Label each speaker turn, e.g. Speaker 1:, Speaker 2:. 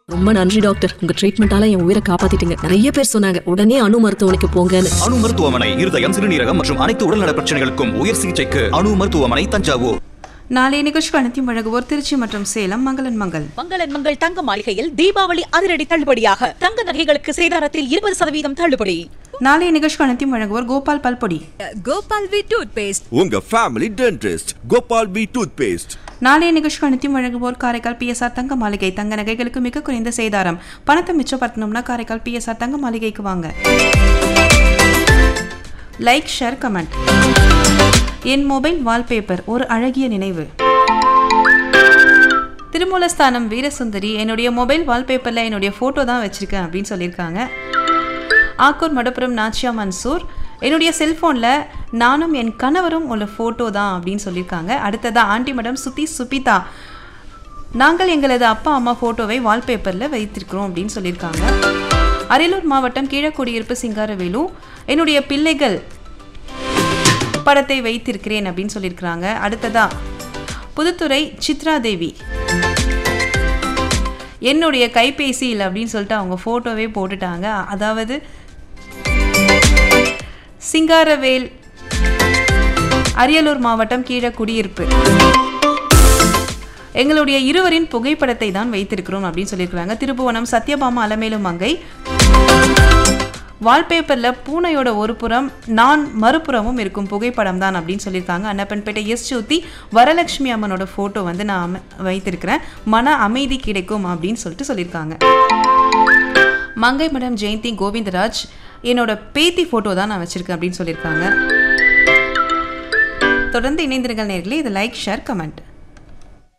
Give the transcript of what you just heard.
Speaker 1: ரொம்ப நன்றி டாக்டர் உங்க ட்ரீட்மெண்டால என் உயிரை காப்பாத்திட்டீங்க நிறைய பேர் சொன்னாங்க உடனே அணு மருத்துவமனைக்கு போங்கன்னு
Speaker 2: அணு மருத்துவமனை இருதயம் சிறுநீரகம் மற்றும் அனைத்து உடல்நல பிரச்சனைகளுக்கும் உயர் சிகிச்சைக்கு அணு மருத்துவமனை தஞ்சாவூர்
Speaker 3: நாளைய நிகழ்ச்சிக்கு அனைத்தையும் வழங்குவோர் திருச்சி மற்றும் சேலம் மங்களன் மங்கள்
Speaker 4: மங்களன் மங்கள் தங்க மாளிகையில் தீபாவளி அதிரடி தள்ளுபடியாக தங்க நகைகளுக்கு சேதாரத்தில் இருபது சதவீதம் தள்ளுபடி
Speaker 3: நாளைய நிகழ்ச்சிக்கு அனைத்தையும் வழங்குவோர் கோபால் பல்பொடி
Speaker 4: கோபால் வி டூத் பேஸ்ட்
Speaker 5: உங்க family dentist Gopal B toothpaste
Speaker 3: நாளைய நிகழ்ச்சிக்கு அனைத்தையும் வழங்குவோர் காரைக்கால் பிஎஸ்ஆர் தங்க மாளிகை தங்க நகைகளுக்கு மிக குறைந்த சேதாரம் பணத்தை மிச்சப்படுத்தணும்னா காரைக்கால் பிஎஸ்ஆர் தங்க மாளிகைக்கு வாங்க லைக் ஷேர் கமெண்ட் என் மொபைல் வால்பேப்பர் ஒரு அழகிய நினைவு திருமூலஸ்தானம் வீரசுந்தரி என்னுடைய மொபைல் வால்பேப்பரில் என்னுடைய ஃபோட்டோ தான் வச்சுருக்கேன் அப்படின்னு சொல்லியிருக்காங்க ஆக்கூர் மடப்புரம் நாச்சியா மன்சூர் என்னுடைய செல்ஃபோனில் நானும் என் கணவரும் உள்ள ஃபோட்டோ தான் அப்படின்னு சொல்லியிருக்காங்க அடுத்ததாக ஆண்டி மடம் சுத்தி சுபிதா நாங்கள் எங்களது அப்பா அம்மா ஃபோட்டோவை வால்பேப்பரில் வைத்திருக்கிறோம் அப்படின்னு சொல்லியிருக்காங்க அரியலூர் மாவட்டம் கீழக்குடியிருப்பு சிங்காரவேலு என்னுடைய பிள்ளைகள் படத்தை வைத்திருக்கிறேன் அப்படின்னு சொல்லியிருக்கிறாங்க அடுத்ததா புதுத்துறை சித்ரா தேவி என்னுடைய கைபேசியில் அப்படின்னு சொல்லிட்டு அவங்க ஃபோட்டோவே போட்டுட்டாங்க அதாவது சிங்காரவேல் அரியலூர் மாவட்டம் கீழ குடியிருப்பு எங்களுடைய இருவரின் புகைப்படத்தை தான் வைத்திருக்கிறோம் அப்படின்னு சொல்லியிருக்கிறாங்க திருப்புவனம் சத்யபாமா அலமேலும் மங்கை வால்பேப்பரில் பூனையோட ஒரு புறம் நான் மறுபுறமும் இருக்கும் புகைப்படம் தான் அப்படின்னு சொல்லியிருக்காங்க அன்னப்பன்பேட்டை எஸ் ஜோதி வரலட்சுமி அம்மனோட ஃபோட்டோ வந்து நான் அம- வைத்திருக்கிறேன் மன அமைதி கிடைக்கும் அப்படின்னு சொல்லிட்டு சொல்லியிருக்காங்க மங்கை மடம் ஜெயந்தி கோவிந்தராஜ் என்னோட பேத்தி ஃபோட்டோ தான் நான் வச்சிருக்கேன் அப்படின்னு சொல்லியிருக்காங்க தொடர்ந்து இணைந்திருங்கள் நேர்களே இது லைக் ஷேர் கமெண்ட்